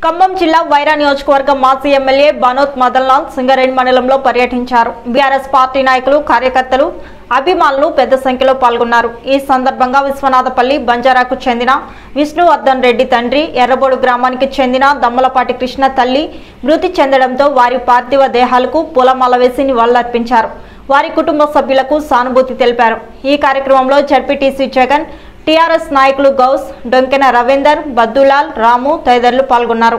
ఖమ్మం జిల్లా వైరా నియోజకవర్గం మాజీ ఎమ్మెల్యే బనోత్ మదన్లాల్ సింగరేణి మండలంలో పర్యటించారు బీఆర్ఎస్ పార్టీ నాయకులు కార్యకర్తలు అభిమానులు పెద్ద సంఖ్యలో పాల్గొన్నారు ఈ సందర్భంగా విశ్వనాథపల్లి బంజారాకు చెందిన విష్ణువర్ధన్ రెడ్డి తండ్రి ఎర్రబోడు గ్రామానికి చెందిన దమ్మలపాటి కృష్ణ తల్లి మృతి చెందడంతో వారి పార్థివ దేహాలకు పూలమాల వేసి నివాళులర్పించారు వారి కుటుంబ సభ్యులకు సానుభూతి తెలిపారు ఈ కార్యక్రమంలో జడ్పీటీసీ జగన్ టీఆర్ఎస్ నాయకులు గౌస్ డొంకెన రవీందర్ బద్దులాల్ రాము తదితరులు పాల్గొన్నారు